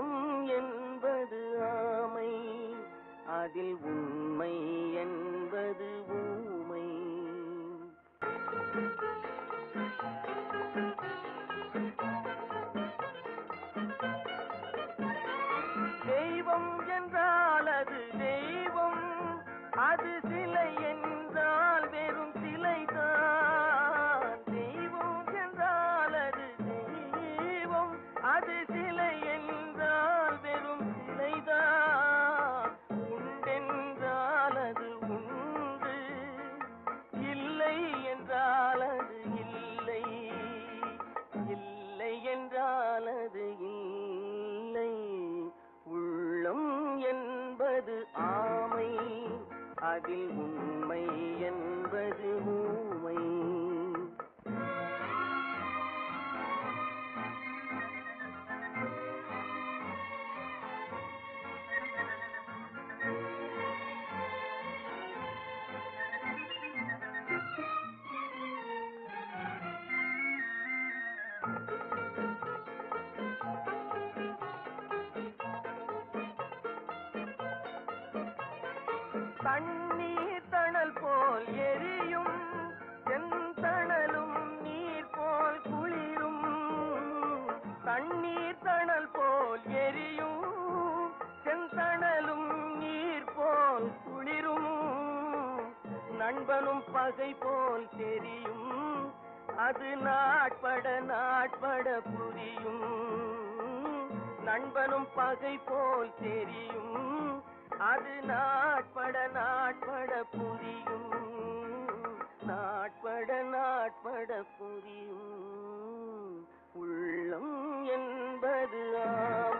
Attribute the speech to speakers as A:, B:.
A: உள்ளம் என்பது ஆமை அதில் உண்மை என்பது ஊமை தெய்வம் என்றால் அது தெய்வம் அது சிலை என்றால் வெறும் சிலைதான் தெய்வம் என்றால் அது தெய்வம் அது சிலை என்றால் வெறும் சிலைதான் உண்டென்றால் அது உண்டு இல்லை என்றால் அது இல்லை இல்லை என்றால் அது இல்லை உள்ளம் என்பது ஆமை அதில் உண்மை என்பது ஊமை தண்ணீர் தணல் போல் எரியும் செந்தணலும் நீர் போல் குளிரும் தண்ணீர் தணல் போல் எரியும் செந்தணலும் நீர் போல் குளிரும் நண்பனும் பகை போல் தெரியும் அது நாட்பட நாட்பட புரியும் நண்பனும் பகை போல் தெரியும் அது நாட்பட நாட்பட புரியும் நாட்பட நாட்பட புரியும் உள்ளம் என்பது ஆ